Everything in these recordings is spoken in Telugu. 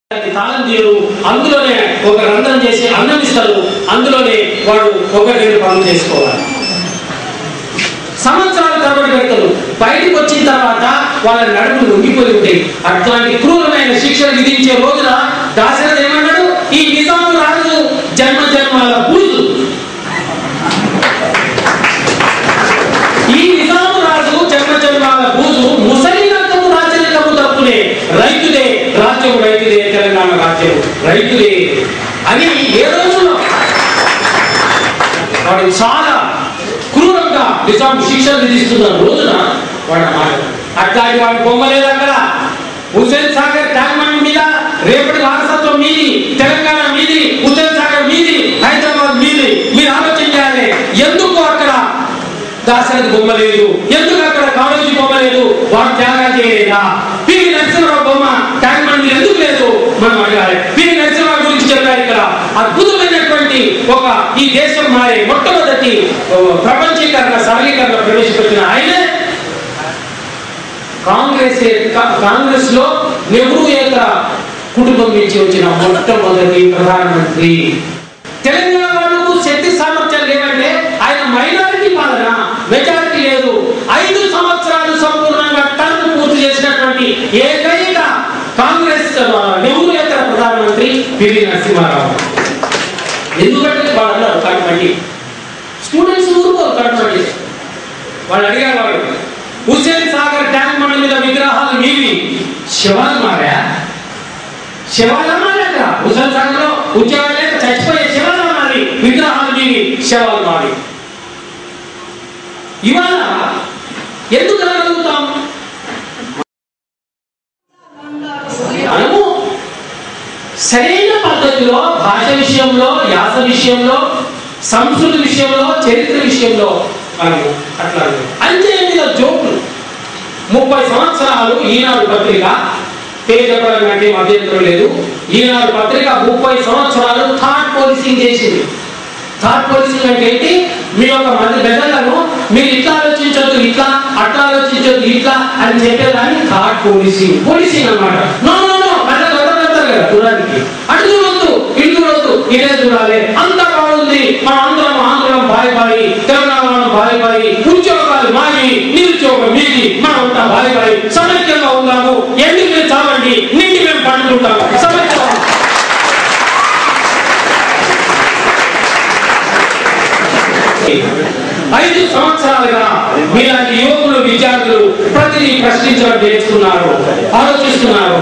దానికి తాళం తీయరు అందులోనే ఒక రంధ్రం చేసి అన్నం ఇస్తారు అందులోనే వాడు ఒక రెండు పనులు చేసుకోవాలి సంవత్సరాల తరబడి పెడతారు బయటకు వచ్చిన తర్వాత వాళ్ళ నడుములు ఉంగిపోయి ఉంటాయి అట్లాంటి క్రూరమైన శిక్షలు విధించే రోజున దాశరథ ఏమన్నాడు ఈ నిజాము రాజు జన్మ జన్మాల బూజు ఈ నిజాము రాజు జన్మ జన్మాల బూజు ముసలి రకము రాజరికము తప్పునే రైతులే రాజ్యం రైతులే తెలంగాణ రాజ్యం రైతులే అని ఏ రోజులో వాడు చాలా క్రూరంగా నిజాం శిక్షలు విధిస్తున్న రోజున వాడు మాట అట్లాంటి వాడు బొమ్మలేదు అక్కడ హుసేన్ సాగర్ ట్యాంక్ బండ్ మీద రేపటి వారసత్వం మీది తెలంగాణ మీది హుసేన్ సాగర్ మీది హైదరాబాద్ మీది మీరు ఆలోచన చేయాలి ఎందుకు అక్కడ దాశరథి బొమ్మ లేదు ఎందుకు అక్కడ కాళోజీ బొమ్మ లేదు వాడు త్యాగాలు చేయలేదా పివి నరసింహరావు బొమ్మ ట్యాంక్ బండ్ మీద ఎందుకు లేదు మనం అడగాలి పివి నరసింహరావు గురించి చెప్పారు ఇక్కడ అద్భుతమైనటువంటి ఒక ఈ దేశం మారే మొట్టమొదటి ఓ, ప్రపంచీకరణ సరళీకరణ ప్రవేశపెట్టిన ఆయనే కాంగ్రెస్ కా- కాంగ్రెస్ లో నెహ్రూ యొక్క కుటుంబం నుంచి వచ్చిన మొట్టమొదటి ప్రధానమంత్రి తెలంగాణ వాళ్ళకు శక్తి సామర్థ్యాలు లేవంటే ఆయన మైనారిటీ పాలన మెజారిటీ లేదు ఐదు సంవత్సరాలు సంపూర్ణంగా టర్మ్ పూర్తి చేసినటువంటి ఏకైక కాంగ్రెస్ ఆ, నెహ్రూ యొక్క ప్రధానమంత్రి పివి నరసింహారావు ఎందుకంటే వాళ్ళు అన్నారు కాబట్టి స్టూడెంట్స్ ఊరుకోరు కాబట్టి వాళ్ళు అడిగారు వాళ్ళు హుసేన్ సాగర్ ట్యాంక్ బండ్ మీద విగ్రహాలు మీవి శివాలు మారా శివాల మారాక హుసేన్ సాగర్ లో ఉద్యోగాలు లేక చచ్చిపోయే శివాల మారి విగ్రహాలు మీవి శవాలు మారి ఇవాళ ఎందుకు అనగలుగుతాం మనము సరైన పద్ధతిలో భాష విషయంలో యాస విషయంలో సంస్కృతి విషయంలో చరిత్ర విషయంలో మనము అట్లా అంతే మీద జోకులు ముప్పై సంవత్సరాలు ఈనాడు పత్రిక పేరు చెప్పడం అంటే అభ్యంతరం లేదు ఈనాడు పత్రిక ముప్పై సంవత్సరాలు థాట్ పోలీసింగ్ చేసింది థాట్ పోలీసింగ్ అంటే ఏంటి మీ యొక్క మంది ప్రజలను మీరు ఇట్లా ఆలోచించొద్దు ఇట్లా అట్లా ఆలోచించొద్దు ఇట్లా అని చెప్పేదాన్ని థాట్ పోలీసింగ్ పోలీసింగ్ అన్నమాట నో నో నో అట్లా దొరకదు కదా చూడడానికి అటు చూడొద్దు ఇటు చూడొద్దు ఇదే చూడాలి అంత బాగుంది మన అందరం ఆంధ్రం బాయ్ బాయ్ తెలంగాణ వాళ్ళం బాయ్ బాయ్ ఉద్యోగాలు మావి నిరుద్యోగం మీది మనం అంతా బాయ్ బాయ్ సమైక్యంగా ఉందాము ఎండి మీరు చావండి నిండి మేము పండుకుంటాము సమైక్యంగా ఐదు సంవత్సరాలుగా మీలాంటి యువకులు విద్యార్థులు ప్రతిదీ ప్రశ్నించడం నేర్చుకున్నారు ఆలోచిస్తున్నారు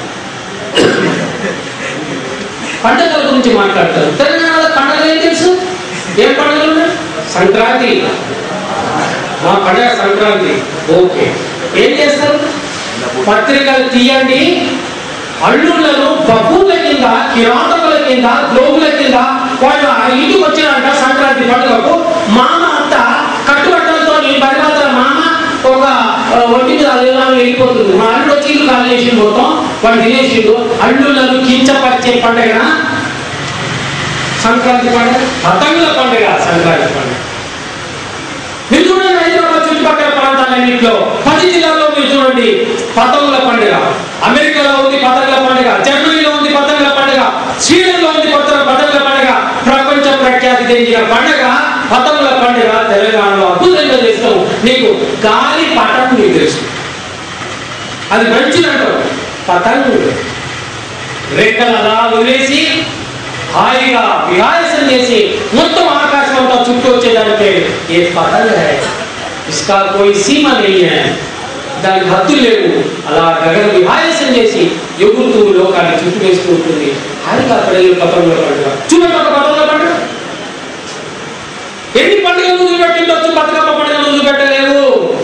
పండుగల గురించి మాట్లాడతారు తెలంగాణలో పండుగలు ఏం తెలుసు ఏం పండుగలు ఉన్నాయి? సంక్రాంతి మా పండుగ సంక్రాంతి ఓకే ఏం చేస్తారు పత్రికలు తీయండి అల్లుళ్ళను బహువుల కింద కిరాతకుల కింద గ్లోబుల కింద వాళ్ళు ఆ ఇంటికి వచ్చినారంట సంక్రాంతి పండుగకు మామ అత్త కట్టుబట్టలతో పరిమాత్ర మామ ఒక ఆ, ఒంటి మీద అల్లులా వెళ్ళిపోతుంది మా అల్లుడు వచ్చి ఇల్లు ఖాళీ చేసి మొత్తం వాడు తినేసిండు అల్లుళ్ళను కించపరిచే పండుగ సంక్రాంతి పండుగ పతంగుల పండుగ సంక్రాంతి పండుగ మీరు చూడండి హైదరాబాద్ చుట్టుపక్కల ప్రాంతాలన్నింటిలో పది జిల్లాల్లో మీరు చూడండి పతంగుల పండుగ అమెరికాలో ఉంది పతంగుల పండుగ జర్మనీలో ఉంది పతంగుల పండుగ స్వీడన్ లో ఉంది కొత్త పతంగుల పండుగ ప్రపంచ ప్రఖ్యాతి తెంచిన పండుగ పతంగుల పండుగ తెలంగాణలో అద్భుతంగా చేస్తాం నీకు గాలి పటం నీకు తెలుసు అది మంచిదంటావు పతంగు రెక్కలు అలా వదిలేసి హాయిగా విహాయసం చేసి మొత్తం ఆకాశం అంతా చుట్టూ వచ్చేదానిపై ఏ పతంగ హై ఇస్కా కోయి సీమ नहीं है దానికి హద్దులు లేవు అలా గగన విహాయసం చేసి ఎగురుతూ లోకాన్ని చుట్టూ వేస్తూ ఉంటుంది హాయిగా అక్కడ వెళ్ళి పతంగుల పండుగ చూడండి ఒక పతంగుల పండుగ ఎన్ని పండుగలు ముందు పెట్టిండొచ్చు బతుకమ్మ పండుగ ముందు పెట్టలేవు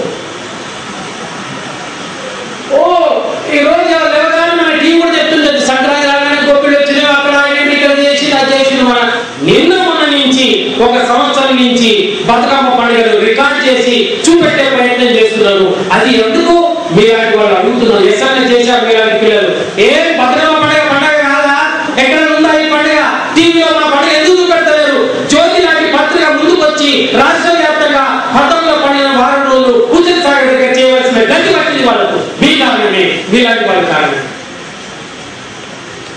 ఓ ఈ రోజు లేవగానే మన టీం కూడా చెప్తుంది అది సంక్రాంతి రాగానే గోపిడి వచ్చినాయి అక్కడ ఏంటి ఇక్కడ చేసి అది చేసి మన నిన్న మొన్న నుంచి ఒక సంవత్సరం నుంచి బతుకమ్మ పండుగలు రికార్డ్ చేసి చూపెట్టే ప్రయత్నం చేస్తున్నారు అది ఎందుకు మీలాంటి వాళ్ళు అడుగుతున్నారు ఎస్ఎన్ఎస్ చేశారు మీలాంటి పిల్లలు ఏ బతుకమ్మ పండుగ పండుగ కాదా ఎక్కడ ఉందా ఈ పండుగ టీవీలో మా పండుగ ఎందుకు చూపెడతలేరు జ్యోతి లాంటి పత్రిక ముందుకు వచ్చి రాష్ట్ర వ్యాప్తంగా పతంలో పండిన వారం రోజులు ఉచిత సాగర్ దగ్గర చేయవలసిన గతి పట్టింది వాళ్ళకు మీ కారణమే మీలాంటి వాళ్ళ కారణం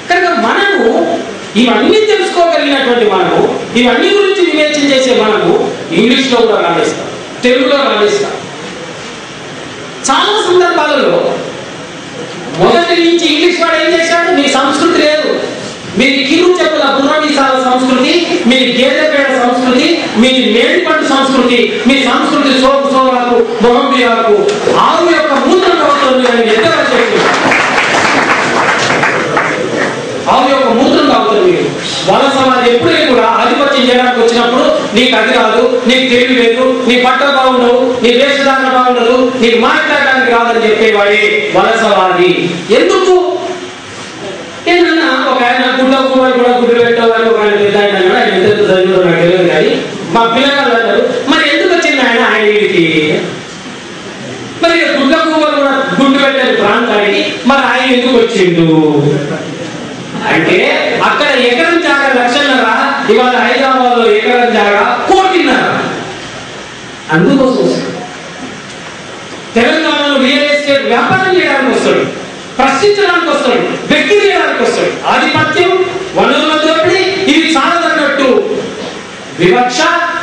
ఇవన్నీ తెలుసుకోగలిగినటువంటి మనము ఇవన్నీ గురించి వివేచన చేసే మనము ఇంగ్లీష్లో కూడా రాణిస్తాం తెలుగులో రాణిస్తాం చాలా సందర్భాలలో మొదటి నుంచి ఇంగ్లీష్ వాడు ఏం చేశాడు మీ సంస్కృతి లేదు మీది కిరు చెప్పుల బుర్రమీసాల సంస్కృతి మీ గేదె పేడ సంస్కృతి మీ మేడిపండు సంస్కృతి మీ సంస్కృతి సోపు సోలాకు మొహంబియాకు ఆవు యొక్క మూత్రం అవుతుంది అని ఎంతగా చెప్పి ఆవు యొక్క మూత్రం తాగుతుంది మీరు వలస వారు ఎప్పుడే కూడా ఆధిపత్యం చేయడానికి వచ్చినప్పుడు నీకు అది రాదు నీకు తెలివి లేదు నీ పట్ట బాగుండవు నీ వేషధారణ బాగుండదు నీకు మాట్లాడడానికి రాదని చెప్పేవాడే వలసవాది ఎందుకు ఏంటన్నా ఒక ఆయన గుడ్డ కూడా కూడా గుడ్డు పెట్టేవాళ్ళు ఒక ఆయన పెద్ద ఆయన అన్నాడు, ఆయన ఎంత చదివాడో నాకు తెలియదు కానీ మా పిల్లగాళ్ళు అన్నారు మరి ఎందుకు వచ్చింది ఆయన ఆయన వీడికి మరి ఇక గుడ్డ పువ్వులు కూడా గుడ్డు పెట్టే ప్రాంతానికి మరి ఆయన ఎందుకు వచ్చిండు అంటే అక్కడ ఎకరం జాగా లక్షన్నర ఇవాళ హైదరాబాద్ లో ఎకరం జాగా కోటిన్నర అందుకోసం వస్తాడు. తెలంగాణలో రియల్ ఎస్టేట్ వ్యాపారం చేయడానికి వస్తాడు ప్రశ్నించడానికి వస్తాడు వ్యక్తి చేయడానికి వస్తాడు ఆధిపత్యం వనరుల దోపిడీ ఇవి చాలదన్నట్టు వివక్ష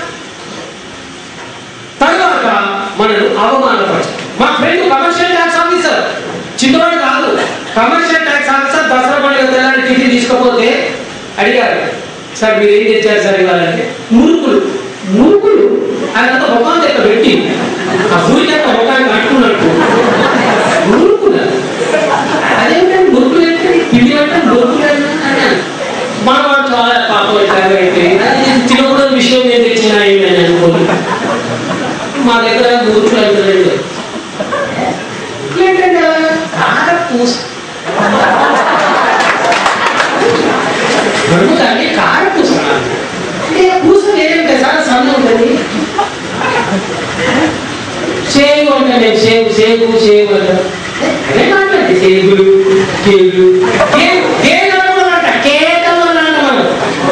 తర్వాత మనను అవమానపరచడం మా ఫ్రెండ్ కమర్షియల్ ట్యాక్స్ ఆఫీసర్ చిన్నవాడు కాదు కమర్షియల్ ట్యాక్స్ ఆఫీసర్ దసరా పండుగ తెల్లారి టిఫిన్ తీసుకోపోతే అడిగారు సార్ మీరు ఏం తెచ్చారు సార్ ఇవ్వాలంటే మురుకులు మురుకులు అదంతా ముఖం దగ్గర పెట్టి ఆ సూర్య యొక్క ముఖాన్ని కట్టుకున్నట్టు మురుకులు అదేంటంటే మురుకులు ఏంటి పిండి అంటే మురుకులు అన్నాను మన వాడు చాలా పాపం ఇట్లాగా అయిపోయి తినకూడదు విషయం నేను తెచ్చినా ఏమి అని అనుకోను మా దగ్గర మురుకులు అంటున్నాడు ఏంటంటే కార పూస దొరుకుతాండి కార పూస అంటే ఆ పూస వేరే ఉంటుంది చాలా సన్న ఉంటుంది సేవు అంటే నేను సేవు సేవు సేవు అంటాను అదే మాట్లాడి సేవులు కేవులు కేవు కేవలం అంట కేవలం అంట మనం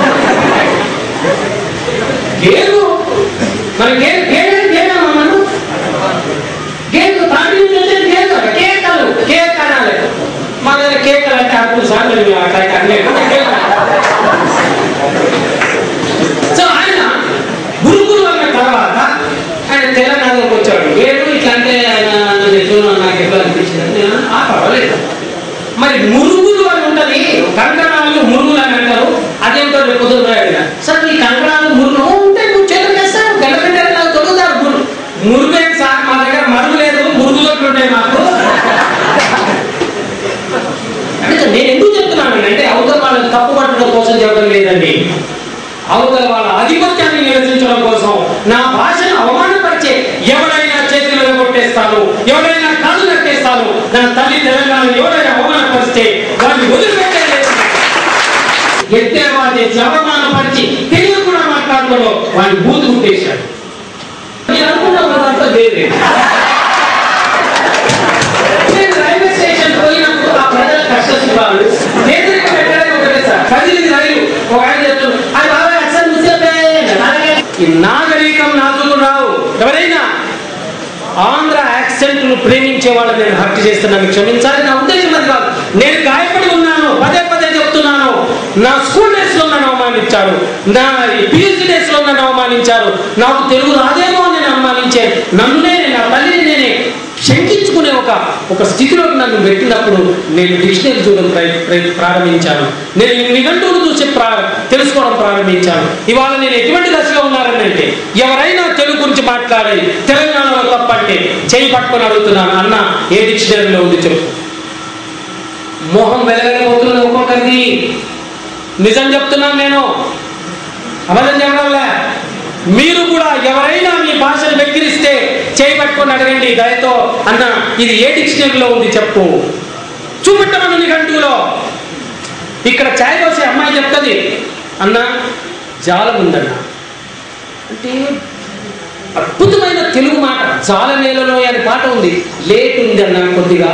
కేవు మన కేవు కేవలం కేవలం మనం కేకు తాటి నుంచి వచ్చేది కేకు కేకలు కేక్ అనాలి మన దగ్గర కేకలు అంటే అప్పుడు సార్లు మేము అట్లా అయితే అనలేదు. కేక్ సో ఆయన గురుకులు అన్న తర్వాత ఆయన తెలంగాణలోకి వచ్చాడు ఏడు ఇట్లా అంటే ఆయన నన్ను ఎట్లనో నాకు ఎట్లా అనిపించింది నేను ఆ పర్వాలేదు మరి మురుగులు అని ఉంటది కంకణాలు మురుగులు అని అంటారు అదేంటో రేపు పొద్దున రాయడు సార్ ఈ కంకణాలు మురుగులు ఉంటే నువ్వు చెల్లు వేస్తావు గెలపెట్టారు నాకు తొలుగుతారు మురు మురుగేం సార్ మా దగ్గర మరుగు లేదు మురుగులోట్లు ఉంటాయి మాకు అంటే నేను ఎందుకు చెప్తున్నాను అంటే అవతల వాళ్ళని తప్పు పట్టడం కోసం చెప్పడం లేదండి అవతల వాళ్ళ ఆధిపత్యాన్ని నిరసించడం కోసం నా భాషను అవమానపరిచే ఎవరైనా చేతులు కొట్టేస్తాను ఎవరైనా కాళ్ళు నట్టేస్తాను నా తల్లి తెలంగాణ ఎవరైనా అవమానపరిస్తే వాడిని వదిలిపెట్టేలేదు ఎత్తేవాడి అవమానపరిచి తెలుగు కూడా మాట్లాడడంలో వాడిని బూతు కుట్టేశాడు నేను అనుకున్న వేరే నేను రైల్వే స్టేషన్ పోయినప్పుడు ఆ ప్రజల కష్ట సుఖాలు పేదరిక పెట్టడానికి ఒకటే సార్ కదిలింది రైలు ఒక ఆయన చెప్తున్నాడు అది బాగా అసలు ముసేపే ఈ నాగరికం నాదులు రావు ఎవరైనా ఆంధ్ర యాక్సెంట్లు ప్రేమించే వాళ్ళని నేను హత్య చేస్తున్నాను క్షమించాలి నా ఉద్దేశం అది కాదు నేను గాయపడి ఉన్నాను పదే పదే చెప్తున్నాను నా స్కూల్ డేస్ లో నన్ను అవమానించారు నా పిహెచ్డి డేస్ లో నన్ను అవమానించారు నాకు తెలుగు రాదేమో అని నేను అవమానించాను నన్ను నేనే నా తల్లిని నేనే శంకించుకునే ఒక ఒక స్థితిలోకి నన్ను పెట్టినప్పుడు నేను డిక్షనరీ చూడడం ప్రయ- ప్రయ- ప్రారంభించాను నేను నిఘంటువులు చూసి ప్రా తెలుసుకోవడం ప్రారంభించాను ఇవాళ నేను ఎటువంటి దశలో ఉన్నారని అంటే ఎవరైనా తెలుగు గురించి మాట్లాడేది తెలంగాణలో తప్పంటే చేయి పట్టుకొని అడుగుతున్నాను అన్న ఏ డిక్షనరీలో ఉంది చెప్పు మోహం వెలగలిపోతున్నది ఒక్కొక్కరిది నిజం చెప్తున్నాను నేను అబద్ధం చెప్పడంలే మీరు కూడా ఎవరైనా మీ భాషను వెక్కిరిస్తే చేయి పట్టుకొని అడగండి దయతో అన్న ఇది ఏ డిక్షనరీలో ఉంది చెప్పు చూపెట్టమను నీ గంటూలో ఇక్కడ ఛాయ్ పోసే అమ్మాయి చెప్తుంది అన్న జాలం ఉందన్న అంటే అద్భుతమైన తెలుగు మాట జాల నేలలో అని పాట ఉంది లేట్ ఉంది అన్న కొద్దిగా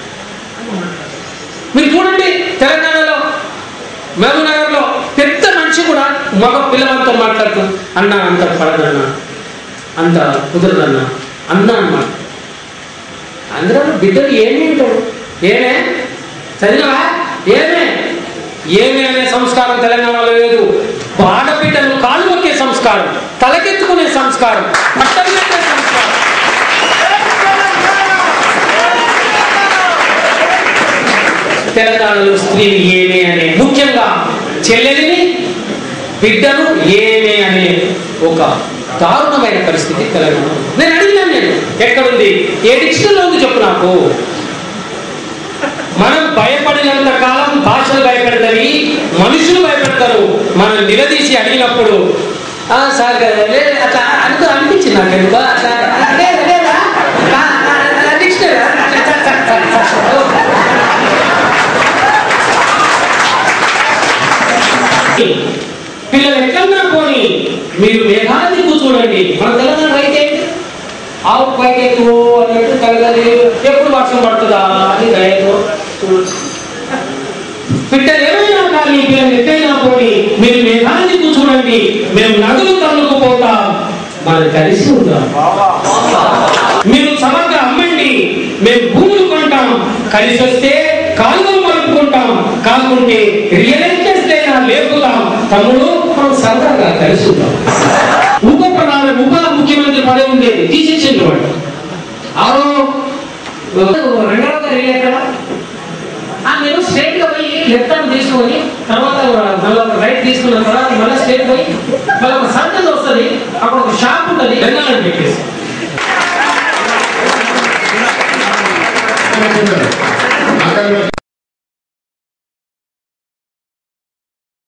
మీరు చూడండి తెలంగాణలో మహబూబ్నగర్ లో పెద్ద మనిషి కూడా మగ పిల్లలతో మాట్లాడుతూ అన్న అంత పడదన్న అంత కుదరదన్న అన్న అన్నమాట అందరూ బిడ్డలు ఏమి ఉంటారు ఏమే చదివా ఏమే ఏమే అనే సంస్కారం తెలంగాణలో లేదు ఆడబిడ్డలు కాలు మొక్కే సంస్కారం తలకెత్తుకునే సంస్కారం బట్టలు పెట్టే సంస్కారం తెలంగాణలో స్త్రీని ఏమే అనే ముఖ్యంగా చెల్లెలిని బిడ్డను ఏమే అనే ఒక దారుణమైన పరిస్థితి తెలంగాణ నేను అడిగినాను నేను ఎక్కడుంది ఏ డిక్షనరీలో ఉంది చెప్పు నాకు మనం భయపడినంత కాలం భాషలు భయపెడతాయి మనుషులు భయపెడతారు మనం నిలదీసి అడిగినప్పుడు "ఆ, సార్ కదా, లే, అట్లా అనుకో అనిపించింది నాకు ఎందుకో అట్లా "లే, లేదా? ఆ, ఆ, ఆ, డిక్షనరీ, ఆ, చ, చ, చ, చ, చ." పిల్లలు ఎక్కడన్నా పోని మీరు మేఘాన్ని చూడండి మన తెలంగాణ రైతే ఆవు పైకి ఎక్కువ అన్నట్టు కలగలి ఎప్పుడు వర్షం పడుతుందా అని దయతో పిట్టలు ఏమైనా కానీ పిల్లలు ఎక్కడైనా పోని మీరు మేఘాన్ని చూడండి మేము నదులు తన్నుకుపోతాం మనం కలిసి ఉంటాం మీరు సమగ్ర అమ్మండి మేము భూములు కొంటాం కలిసి వస్తే కాలువలు మలుపుకుంటాం కాకుంటే రియల్ ఎస్టేట్ అయినా లేపుతాం తమ్ముడు మనం సరదాగా కలిసి ఉంటాం ఉప ప్రధాన ఉప ముఖ్యమంత్రి పదవి ఉండేది తీసేసింది వాడు ఆరో రెండవ గారు ఎక్కడ ఆ నేను స్ట్రైట్ గా పోయి లెఫ్ట్ హ్యాండ్ తీసుకొని తర్వాత మళ్ళీ రైట్ తీసుకున్న తర్వాత మళ్ళీ స్ట్రైట్ పోయి మళ్ళీ ఒక సర్కిల్ వస్తుంది అక్కడ ఒక షాప్ ఉంటుంది బెంగాలని పెట్టేసి